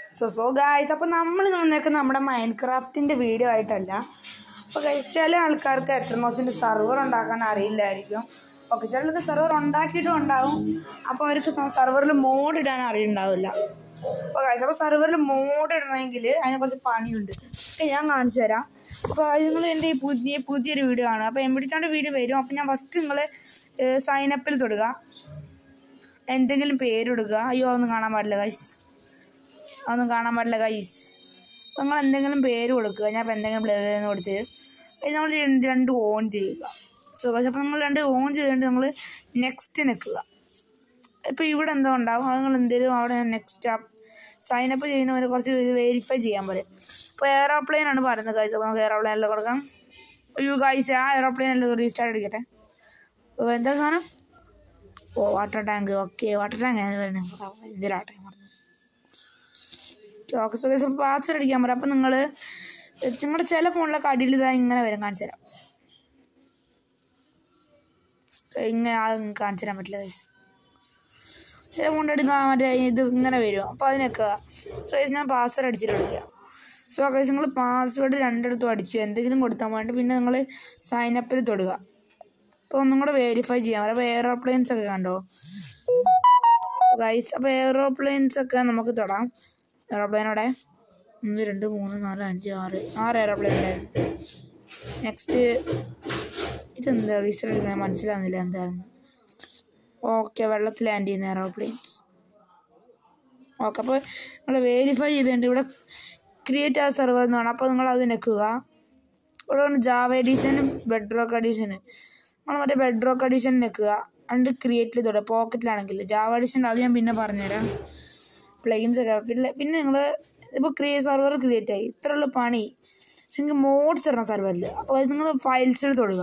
so so guys അപ്പോൾ നമ്മൾ നിൽക്കുന്ന നമ്മുടെ മൈൻഡ് ക്രാഫ്റ്റിൻ്റെ വീഡിയോ ആയിട്ടല്ല അപ്പോൾ ഗൈസ് ചില ആൾക്കാർക്ക് എത്രനോസിൻ്റെ സെർവർ ഉണ്ടാക്കാൻ അറിയില്ലായിരിക്കും ഓക്കെ ചിലർക്ക് സെർവർ ഉണ്ടാക്കിയിട്ടും ഉണ്ടാവും അപ്പോൾ അവർക്ക് സെർവറിൽ മോഡ് ഇടാൻ അറിയുണ്ടാവില്ല അപ്പോൾ ഗൈസ് അപ്പോൾ സെർവറിൽ മോഡ് ഇടണമെങ്കിൽ അതിനെ കുറച്ച് പണിയുണ്ട് ഓക്കെ ഞാൻ കാണിച്ചു തരാം അപ്പോൾ നിങ്ങൾ എൻ്റെ ഈ പുതിയ പുതിയൊരു വീഡിയോ കാണുക അപ്പോൾ എമ്പിടിച്ചാണ്ട് വീഡിയോ വരും അപ്പോൾ ഞാൻ ഫസ്റ്റ് നിങ്ങൾ സൈനപ്പിൽ തൊടുക എന്തെങ്കിലും പേര് കൊടുക്കുക അയ്യോ അതൊന്നും കാണാൻ പാടില്ല ഗൈസ് അതൊന്നും കാണാൻ പാടില്ല ഗൈസ് അപ്പോൾ നിങ്ങൾ എന്തെങ്കിലും പേര് കൊടുക്കുക ഞാൻ ഇപ്പോൾ എന്തെങ്കിലും പ്ലേന്ന് കൊടുത്ത് അത് നമ്മൾ രണ്ട് രണ്ട് ഓൺ ചെയ്യുക സോ ഗൈസ് അപ്പോൾ നിങ്ങൾ രണ്ട് ഓൺ ചെയ്തുകൊണ്ട് നമ്മൾ നെക്സ്റ്റ് നിൽക്കുക ഇപ്പോൾ ഇവിടെ എന്തോ ഉണ്ടാവും അത് നിങ്ങൾ എന്തെങ്കിലും അവിടെ നെക്സ്റ്റ് സൈൻ അപ്പ് ചെയ്യുന്നവരെ കുറച്ച് ഇത് വെരിഫൈ ചെയ്യാൻ പറയും ഇപ്പോൾ എയറോപ്ലെയിൻ ആണ് പറയുന്നത് ഗൈസ് അപ്പോൾ നമുക്ക് എയറോപ്ലെയിനിൽ കൊടുക്കാം അയ്യോ ഗൈസ് ആ എയറോപ്ലെയിനിൽ റീസ്റ്റാർട്ട് അടിക്കട്ടെ അപ്പോൾ എന്താ സാധനം ഓ water tank okay water tank ആണ് പറയുന്നത് ഇതിലാട്ടെ പറഞ്ഞു ഓക്കെ സോ ഗൈസ് പാസ്വേഡ് അടിക്കാൻ പറയാം അപ്പം നിങ്ങൾ നിങ്ങളുടെ ചില ഫോണിലൊക്കെ അടിയിൽ ഇതാ ഇങ്ങനെ വരും കാണിച്ചു തരാം ഇങ്ങനെ അത് കാണിച്ചു തരാൻ പറ്റില്ല ഗൈസ് ചില ഫോണിൻ്റെ എടുക്കാൻ മറ്റേ ഇത് ഇങ്ങനെ വരും അപ്പോൾ അതിനൊക്കെ സോ ഗൈസ് ഞാൻ പാസ്വേഡ് അടിച്ചിട്ട് വിളിക്കുക സോ ഗൈസ് നിങ്ങൾ പാസ്വേഡ് രണ്ടിടത്തും അടിച്ചു എന്തെങ്കിലും കൊടുത്താൽ വേണ്ടി പിന്നെ നിങ്ങൾ സൈനപ്പിൽ തൊടുക അപ്പോൾ ഒന്നും കൂടെ വെരിഫൈ ചെയ്യാൻ പറയാം അപ്പോൾ എയറോപ്ലെയിൻസ് ഒക്കെ കണ്ടോ ഗൈസ് അപ്പോൾ എയറോപ്ലെയിൻസ് ഒക്കെ നമുക്ക് തൊടാം എയറോപ്ലെയിനോടെ ഒന്ന് രണ്ട് മൂന്ന് നാല് അഞ്ച് ആറ് ആറ് എയറോപ്ലെയിൻ ഉണ്ടായിരുന്നു നെക്സ്റ്റ് ഇതെന്താ റീസൺ മനസ്സിലാകുന്നില്ല എന്തായിരുന്നു ഓക്കെ വെള്ളത്തിൽ ലാൻഡ് ചെയ്യുന്ന എയറോപ്ലെയിൻസ് ഓക്കെ അപ്പോൾ നിങ്ങൾ വെരിഫൈ ചെയ്തിട്ടുണ്ട് ഇവിടെ ക്രിയേറ്റ് ആ സെർവർ എന്ന് വേണം അപ്പോൾ നിങ്ങൾ അത് നിൽക്കുക ഇവിടെ ഉണ്ട് ജാവ എഡീഷനും ബെഡ് റോക്ക് എഡീഷനും നമ്മൾ മറ്റേ ബെഡ് റോക്ക് എഡീഷൻ നിൽക്കുക അണ്ട് ക്രിയേറ്റിൽ തൊടുക പോക്കറ്റിലാണെങ്കിൽ ജാവ എഡീഷൻ അത് ഞാൻ പിന്നെ പറഞ്ഞുതരാം പ്ലെയിൻസ് ഒക്കെ പിന്നെ പിന്നെ നിങ്ങൾ ഇപ്പോൾ ക്രിയേ സെർവർ ക്രിയേറ്റ് ആയി ഇത്രയുള്ള പണി നിങ്ങൾക്ക് മോഡ്സ് ഇടണം സെർവറിൽ അപ്പോൾ അത് നിങ്ങൾ ഫയൽസിൽ തൊടുക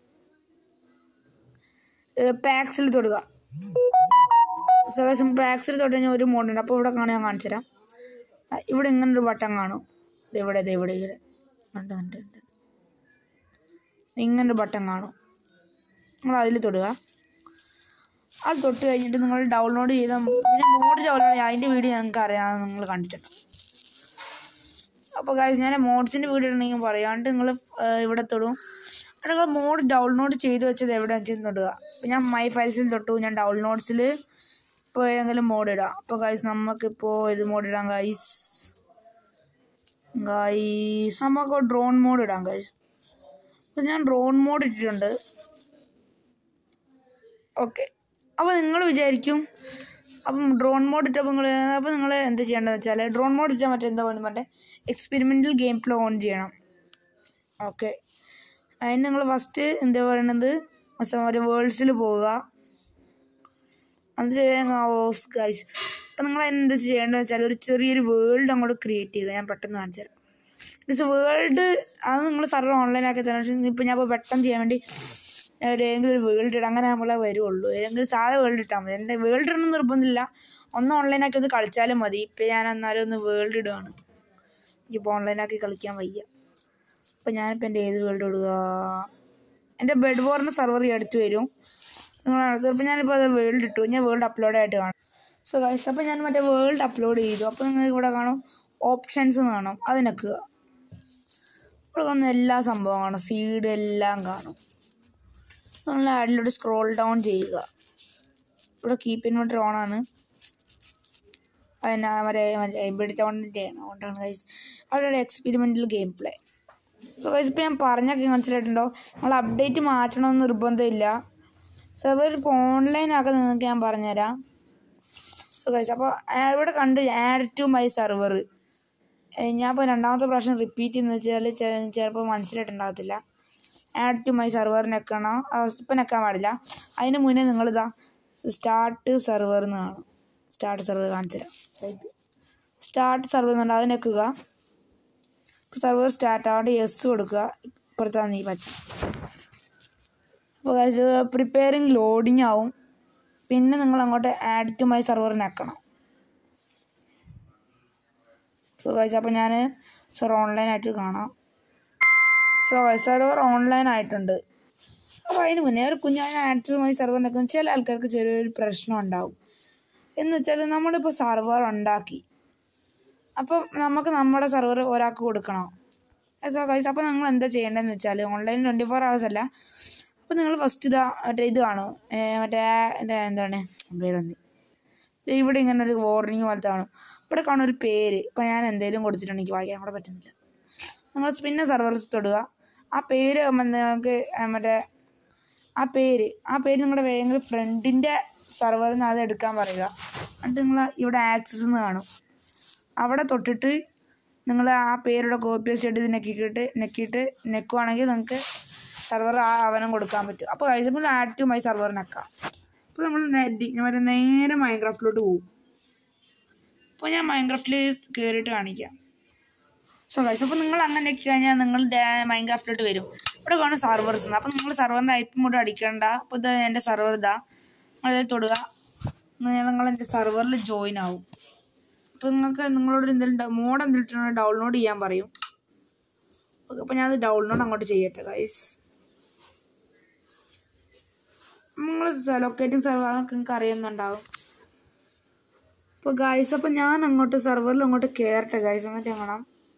പാക്സിൽ തൊടുക സേഴ്സും പാക്സിൽ തൊട്ട് കഴിഞ്ഞാൽ ഒരു മോഡുണ്ട് അപ്പോൾ ഇവിടെ കാണാൻ ഞാൻ കാണിച്ചു തരാം ആ, ഇവിടെ ഇങ്ങനെ ഒരു ബട്ടൺ കാണും ഇത് ഇവിടെ ഇത് ഇവിടെ ഇവിടെ ഉണ്ട് ഉണ്ട് ഉണ്ട് ഇങ്ങനെ ഒരു ബട്ടൺ കാണും നിങ്ങൾ അതിൽ തൊടുക അത് തൊട്ട് കഴിഞ്ഞിട്ട് നിങ്ങൾ ഡൗൺലോഡ് ചെയ്ത പിന്നെ മോഡ് ഡൗൺലോഡ് ചെയ്യുക അതിൻ്റെ വീഡിയോ ഞങ്ങൾക്ക് അറിയാമെന്ന് നിങ്ങൾ കണ്ടിട്ടുണ്ട് അപ്പോൾ കാര്യം ഞാൻ മോഡ്സിൻ്റെ വീഡിയോ ഉണ്ടെങ്കിൽ പറയാണ്ട് നിങ്ങൾ ഇവിടെ തൊടും എന്നിട്ട് നിങ്ങൾ മോഡ് ഡൗൺലോഡ് ചെയ്ത് വെച്ചത് എവിടെ വെച്ചെന്ന് തൊടുക അപ്പോൾ ഞാൻ മൈ ഫയൽസിൽ തൊട്ടു ഞാൻ ഡൗൺലോഡ്സിൽ ഇപ്പോൾ ഏതെങ്കിലും മോഡ് ഇടാം അപ്പോൾ ഗൈസ് നമുക്കിപ്പോൾ ഇത് മോഡ് ഇടാം ഗൈസ് ഗൈസ് നമുക്ക് ഡ്രോൺ മോഡ് ഇടാം ഗൈസ് അപ്പോൾ ഞാൻ ഡ്രോൺ മോഡ് ഇട്ടിട്ടുണ്ട് ഓക്കെ അപ്പോൾ നിങ്ങൾ വിചാരിക്കും അപ്പം ഡ്രോൺ മോഡ് ഇട്ടപ്പോൾ നിങ്ങൾ അപ്പോൾ നിങ്ങൾ എന്ത് ചെയ്യേണ്ടതെന്ന് വെച്ചാൽ ഡ്രോൺ മോഡ് ഇട്ടാൽ മറ്റേ എന്താ പറയുന്നത് മറ്റേ എക്സ്പെരിമെൻ്റൽ ഗെയിം പ്ലേ ഓൺ ചെയ്യണം ഓക്കെ അതിന് നിങ്ങൾ ഫസ്റ്റ് എന്താ പറയണത് ഒരു വേൾഡ്സിൽ പോവുക എന്നിട്ട് ഓസ് ഗൈസ് അപ്പം നിങ്ങൾ എന്ത് ചെയ്യേണ്ടതെന്ന് വെച്ചാൽ ഒരു ചെറിയൊരു വേൾഡ് അങ്ങോട്ട് ക്രിയേറ്റ് ചെയ്യുക ഞാൻ പെട്ടെന്ന് കാണിച്ചു തരാം എന്നുവെച്ചാൽ വേൾഡ് അത് നിങ്ങൾ സർവർ ഓൺലൈൻ ആക്കി തരാം പക്ഷേ ഇപ്പം ഞാൻ ഇപ്പോൾ പെട്ടെന്ന് ചെയ്യാൻ വേണ്ടി ഒരു ഏതെങ്കിലും ഒരു വേൾഡ് ഇടാം അങ്ങനെ നമ്മളെ വരുള്ളൂ ഏതെങ്കിലും സാധാ വേൾഡ് ഇട്ടാൽ മതി എൻ്റെ വേൾഡ് ഇടണം നിർബന്ധമില്ല ഒന്ന് ഓൺലൈനാക്കി ഒന്ന് കളിച്ചാലും മതി ഇപ്പം ഞാൻ എന്നാലും ഒന്ന് വേൾഡ് ഇടുകയാണ് ഇപ്പോൾ ഓൺലൈനാക്കി കളിക്കാൻ വയ്യ അപ്പോൾ ഞാനിപ്പോൾ എൻ്റെ ഏത് വേൾഡ് ഇടുക എൻ്റെ ബെഡ് ബോറിൻ്റെ സർവർ ഈ അടുത്ത് വരും നിങ്ങൾ അപ്പോൾ ഞാനിപ്പോൾ അത് വേൾഡ് ഇട്ടു ഞാൻ വേൾഡ് അപ്ലോഡ് ആയിട്ട് കാണും സോ ഗൈസ് അപ്പോൾ ഞാൻ മറ്റേ വേൾഡ് അപ്ലോഡ് ചെയ്തു അപ്പോൾ നിങ്ങൾക്ക് ഇവിടെ കാണും ഓപ്ഷൻസ് കാണും അത് നിൽക്കുക ഇവിടെ കാണുന്ന എല്ലാ സംഭവം കാണും സീഡ് എല്ലാം കാണും നിങ്ങൾ ആഡിലോട്ട് സ്ക്രോൾ ഡൗൺ ചെയ്യുക ഇവിടെ കീപ്പ് ഇൻവെർട്ടർ ഓൺ ആണ് അതിന് മറ്റേ മറ്റേ ഇവിടുത്തെ ഓണിൻ്റെ ആണ് അതുകൊണ്ടാണ് ഗൈസ് അവിടെ ഒരു experimental gameplay so guys ഇപ്പോൾ ഞാൻ പറഞ്ഞൊക്കെ മനസ്സിലായിട്ടുണ്ടോ നമ്മൾ അപ്ഡേറ്റ് മാറ്റണമെന്ന് നിർബന്ധമില്ല സെർവർ ഇപ്പോൾ ഓൺലൈൻ ആക്കാൻ നിങ്ങൾക്ക് ഞാൻ പറഞ്ഞുതരാം സോ ഗൈസ് അപ്പോൾ ഇവിടെ കണ്ട് ആഡ് ടു മൈ സെർവർ ഞാൻ ഇപ്പോൾ രണ്ടാമത്തെ പ്രാവശ്യം റിപ്പീറ്റ് ചെയ്യുന്നത് വെച്ചാൽ ചിലപ്പോൾ മനസ്സിലായിട്ടുണ്ടാകത്തില്ല ആഡ് ടു മൈ സെർവർ നെക്കണം ഇപ്പം നെക്കാൻ പാടില്ല അതിന് മുന്നേ നിങ്ങളിതാ സ്റ്റാർട്ട് സെർവർ എന്ന് കാണും സ്റ്റാർട്ട് സെർവർ കാണിച്ചു തരാം സ്റ്റാർട്ട് സെർവർ എന്നുണ്ട് അത് നെക്കുക സെർവർ സ്റ്റാർട്ട് ആവേണ്ട യെസ് കൊടുക്കുക ഇപ്പുറത്താണ് നീ പച്ച അപ്പോൾ പ്രിപ്പയറിങ് ലോഡിങ് ആവും പിന്നെ നിങ്ങൾ അങ്ങോട്ട് ആഡ് ടു മൈ സെർവർ നെക്കണം സോ കഴിച്ച അപ്പോൾ ഞാൻ സർ ഓൺലൈനായിട്ട് കാണാം സോ സെർവർ ഓൺലൈൻ ആയിട്ടുണ്ട് അപ്പോൾ അതിന് മുന്നേ ഒരു കുഞ്ഞായ ആക്റ്റീവുമായി സെർവർ നിൽക്കുന്ന ചില ആൾക്കാർക്ക് ചെറിയൊരു പ്രശ്നം ഉണ്ടാവും എന്ന് വെച്ചാൽ നമ്മളിപ്പോൾ സെർവർ ഉണ്ടാക്കി അപ്പം നമുക്ക് നമ്മുടെ സെർവർ ഒരാൾക്ക് കൊടുക്കണം ഗൈസ് അപ്പോൾ നിങ്ങൾ എന്താ ചെയ്യേണ്ടതെന്ന് വെച്ചാൽ ഓൺലൈൻ ട്വൻറ്റി ഫോർ ഹവേഴ്സ് അല്ല അപ്പോൾ നിങ്ങൾ ഫസ്റ്റ് ഇതാ മറ്റേ ഇത് കാണും ഏ, മറ്റേ എൻ്റെ എന്താണ് പേരൊന്ന് ദേ ഇവിടെ ഇങ്ങനെ ഒരു വാർണിംഗ് പോലത്തെ കാണും ഇവിടെ കാണും ഒരു പേര് ഇപ്പം ഞാൻ എന്തെങ്കിലും കൊടുത്തിട്ടുണ്ട് എനിക്ക് വായിക്കാൻ കൂടെ പറ്റുന്നില്ല നിങ്ങൾ പിന്നെ സെർവറിൽ തൊടുക ആ പേര് നിങ്ങൾക്ക് മറ്റേ ആ പേര് ആ പേര് നിങ്ങളുടെ വേഗം ഫ്രണ്ടിൻ്റെ സെർവറിൽ നിന്ന് അത് എടുക്കാൻ പറയുക എന്നിട്ട് നിങ്ങൾ ഇവിടെ ആക്സസ് എന്ന് കാണും അവിടെ തൊട്ടിട്ട് നിങ്ങൾ ആ പേരുടെ കോപ്പി പേസ്റ്റ് എടുത്ത് നെക്കിയിട്ട് നെക്കിയിട്ട് നെക്കുവാണെങ്കിൽ നിങ്ങൾക്ക് സെർവർ ആ അവനം കൊടുക്കാൻ പറ്റും അപ്പോൾ കഴിച്ചപ്പോൾ ആക്റ്റീവുമായി സെർവർ നെക്കാം അപ്പോൾ നമ്മൾ മറ്റേ നേരെ മൈൻക്രാഫ്റ്റിലോട്ട് പോകും അപ്പോൾ ഞാൻ മൈൻക്രാഫ്റ്റിൽ കയറിയിട്ട് കാണിക്കാം സോ ഗൈസ് അപ്പോൾ നിങ്ങൾ അങ്ങനെ ഒക്കെ കഴിഞ്ഞാൽ നിങ്ങൾ മൈൻക്രാഫ്റ്റിലോട്ട് വരും ഇവിടെ കാണും സർവേഴ്സ് അപ്പോൾ നിങ്ങൾ സെർവറിൻ്റെ ഐപ്പ് മോഡ് അടിക്കണ്ട അപ്പോൾ ഇത് എൻ്റെ സെർവർ ഇതാ നിങ്ങൾ തൊടുക നിങ്ങൾ എൻ്റെ സെർവറിൽ ജോയിൻ ആവും അപ്പോൾ നിങ്ങൾക്ക് നിങ്ങളോട് എന്തെങ്കിലും മോഡ് എന്തെങ്കിലും ഡൗൺലോഡ് ചെയ്യാൻ പറയും അപ്പോൾ ഞാൻ അത് ഡൗൺലോഡ് അങ്ങോട്ട് ചെയ്യട്ടെ ഗൈസ് നിങ്ങൾ ലൊക്കേറ്റിംഗ് സെർവർ അതൊക്കെ നിങ്ങൾക്ക് അറിയുന്നുണ്ടാവും അപ്പോൾ ഗൈസ് അപ്പോൾ ഞാൻ അങ്ങോട്ട് സെർവറിൽ അങ്ങോട്ട് കയറട്ടെ ഗൈസ് എന്നിട്ട് കാണാം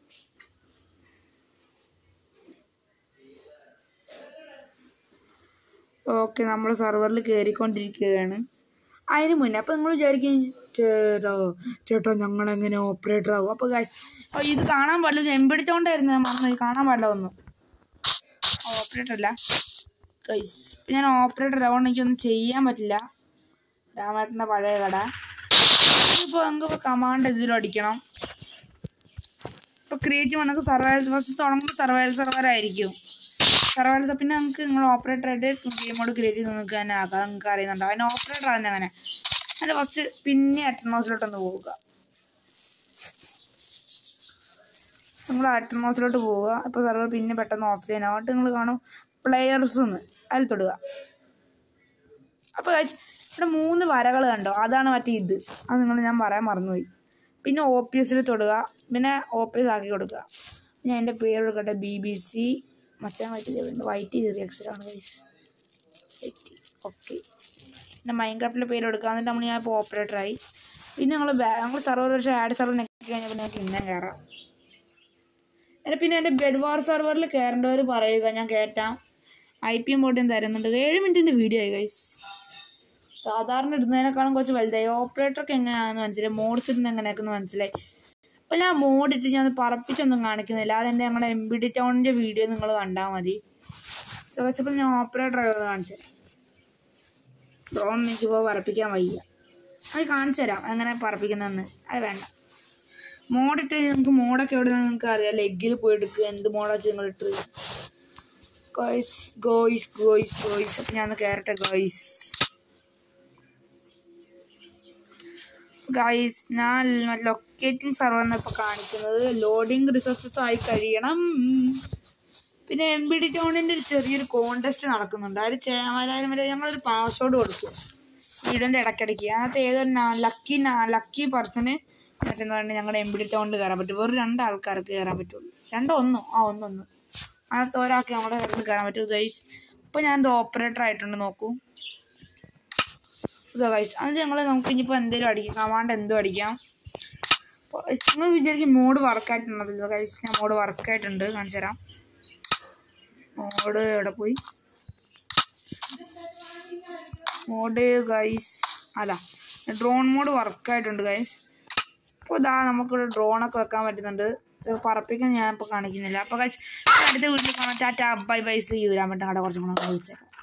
ഓക്കെ നമ്മൾ സെർവറിൽ കയറിക്കൊണ്ടിരിക്കുകയാണ് അതിന് മുന്നേ അപ്പോൾ നിങ്ങൾ വിചാരിക്കും ചേട്ടോ ചേട്ടോ ഞങ്ങൾ എങ്ങനെ ഓപ്പറേറ്റർ ആകും അപ്പോൾ ഗൈസ് ഇത് കാണാൻ പാടില്ല എമ്പിടിച്ചോണ്ടായിരുന്നു ഞാൻ മറന്നു കാണാൻ പാടില്ല ഒന്നും ഓപ്പറേറ്റർ അല്ല ഗൈസ് ഞാൻ ഓപ്പറേറ്റർ അതുകൊണ്ട് എനിക്കൊന്നും ചെയ്യാൻ പറ്റില്ല രാമേട്ടൻ്റെ പഴയ കട ഇപ്പോൾ നമുക്ക് കമാൻഡ് ഇതിലും അടിക്കണം ഇപ്പോൾ ക്രിയേറ്റ് നമുക്ക് സർവൈവൽ ഫസ്റ്റ് തുടങ്ങുമ്പോൾ സർവൈവൽ സെർവർ ആയിരിക്കും സർവൈവൽ പിന്നെ നമുക്ക് നിങ്ങൾ ഓപ്പറേറ്റർ ആയിട്ട് ഗെയിം മോഡ് ക്രിയേറ്റ് ചെയ്ത് നിങ്ങൾക്ക് തന്നെ ആക്കാം നിങ്ങൾക്ക് അറിയുന്നുണ്ടോ അതിന് ഓപ്പറേറ്റർ ആണ് അങ്ങനെ അതിൻ്റെ ഫസ്റ്റ് പിന്നെ അറ്റമോസിലോട്ടൊന്ന് പോവുക നിങ്ങൾ അറ്റമോസിലോട്ട് പോവുക ഇപ്പോൾ സെർവർ പിന്നെ പെട്ടെന്ന് ഓഫ്ലൈൻ ആവും നിങ്ങൾ കാണും പ്ലെയേഴ്സ് എന്ന് അതിൽ തൊടുക അപ്പോൾ guys, ഇവിടെ മൂന്ന് വരകൾ കണ്ടോ അതാണ് മറ്റേ ഇത് അത് നിങ്ങൾ ഞാൻ പറയാൻ മറന്നുപോയി പിന്നെ ഒ പി എസിൽ തൊടുക പിന്നെ ഒ പി എസ് ആക്കി കൊടുക്കുക ഞാൻ എൻ്റെ പേര് കൊടുക്കട്ടെ ബി ബി സി മച്ചാൻ വൈറ്റ് ചെയ്തിട്ടുണ്ട് വൈറ്റ് ചെയ്ത് റിയാക്സിലാണ് ഗൈസ് വൈറ്റ് ഓക്കെ പിന്നെ മൈൻ ക്രാഫ്റ്റിൻ്റെ പേര് കൊടുക്കുക എന്നിട്ട് നമ്മൾ ഞാൻ ഇപ്പോൾ ഓപ്പറേറ്ററായി പിന്നെ നമ്മൾ ഞങ്ങൾ സെർവർ പക്ഷേ ആഡ് സെർവർ നെക്കി കഴിഞ്ഞാൽ പിന്നെ നമുക്ക് ഇങ്ങനെ കയറാം എന്നിട്ട് പിന്നെ എൻ്റെ ബെഡ് വാർ സെർവറിൽ കയറേണ്ടവർ പറയുക ഞാൻ കയറ്റാം ഐ പി എം ബോർഡിൽ തരുന്നുണ്ട് ഏഴ് മിനിറ്റിൻ്റെ വീഡിയോ ആയി ഗൈസ് സാധാരണ ഇടുന്നതിനേക്കാളും കുറച്ച് വലുതായി ഓപ്പറേറ്റർക്ക് എങ്ങനെയാണെന്ന് മനസ്സിലായി മോഡ്സ് ഇടുന്ന എങ്ങനെയൊക്കെയെന്ന് മനസ്സിലായി അപ്പോൾ ഞാൻ മോഡിട്ട് ഞാൻ പറപ്പിച്ചൊന്നും കാണിക്കുന്നില്ല അതെൻ്റെ ഞങ്ങളുടെ എം ബി ഡി ടൗണിൻ്റെ വീഡിയോ നിങ്ങൾ കണ്ടാൽ മതി ചോദിച്ചപ്പോൾ ഞാൻ ഓപ്പറേറ്റർ ആയത് കാണിച്ചു ഡ്രോൺ എനിക്കിപ്പോൾ പറപ്പിക്കാൻ വയ്യ അത് കാണിച്ചു തരാം എങ്ങനെ പറപ്പിക്കുന്നതെന്ന് അത് വേണ്ട മോഡിട്ട് നിങ്ങൾക്ക് മോഡൊക്കെ എവിടെ നിന്ന് നിങ്ങൾക്ക് അറിയാം ലെഗിൽ പോയി എടുക്കുക എന്ത് മോഡാ വെച്ച് നിങ്ങൾ ഇട്ട് ഗോയ്സ് ഗോയ്സ് ഗോയ്സ് ഗോയ്സ് അപ്പം ഞാൻ കയറട്ടെ ഗോയ്സ് ഗൈസ് ഞാൻ ലൊക്കേറ്റിംഗ് സെർവറിനെ ഇപ്പോൾ കാണിക്കുന്നത് ലോഡിംഗ് റിസോഴ്സസ് ആയി കഴിയണം പിന്നെ എം ബി ഡി ടൗണിൻ്റെ ഒരു ചെറിയൊരു കോൺടെസ്റ്റ് നടക്കുന്നുണ്ട് അതിൽ ചേമാരായാലും വരെ ഞങ്ങളൊരു പാസ്വേഡ് കൊടുക്കും വീടിൻ്റെ ഇടയ്ക്കിടയ്ക്ക് അതിനകത്ത് ഏതൊരു ലക്കി ലക്കി പേഴ്സണ് മറ്റെന്താ പറയുക ഞങ്ങളുടെ എം ബി ഡി ടൗണിൽ കയറാൻ പറ്റും വെറും രണ്ട് ആൾക്കാർക്ക് കയറാൻ പറ്റുള്ളൂ രണ്ടോ ഒന്നോ ആ ഒന്നൊന്ന് അതിനകത്ത് ഒരാൾക്ക് നമ്മുടെ കയറി കയറാൻ പറ്റും ഗൈസ് ഇപ്പോൾ ഞാൻ ഇത് ഓപ്പറേറ്റർ ആയിട്ടുണ്ട് നോക്കൂ സോ ഗൈസ് അത് ഞങ്ങൾ നമുക്ക് ഇനിയിപ്പോൾ എന്തെങ്കിലും അടിക്കാം കമാൻഡ് എന്തും അടിക്കാം അപ്പോൾ നിങ്ങൾ വിചാരിക്കും മോഡ് വർക്കായിട്ടുണ്ടല്ലോ ഗൈസ് ഞാൻ മോഡ് വർക്കായിട്ടുണ്ട് കാണിച്ചു തരാം മോഡ് എവിടെ പോയി മോഡ് ഗൈസ് അല്ല ഡ്രോൺ മോഡ് വർക്കായിട്ടുണ്ട് ഗൈസ് അപ്പോൾ ഇതാ നമുക്കിവിടെ ഡ്രോണൊക്കെ വെക്കാൻ പറ്റുന്നുണ്ട് ഇത് പറപ്പിക്കാൻ ഞാൻ ഇപ്പോൾ കാണിക്കുന്നില്ല അപ്പോൾ ഗൈസ് അടുത്ത വീട്ടിൽ കാണാം ടാറ്റ ബൈ ബൈ സി യൂരാൻ പറ്റും അവിടെ കുറച്ചും കൂടെ വിളിച്ചേക്കാം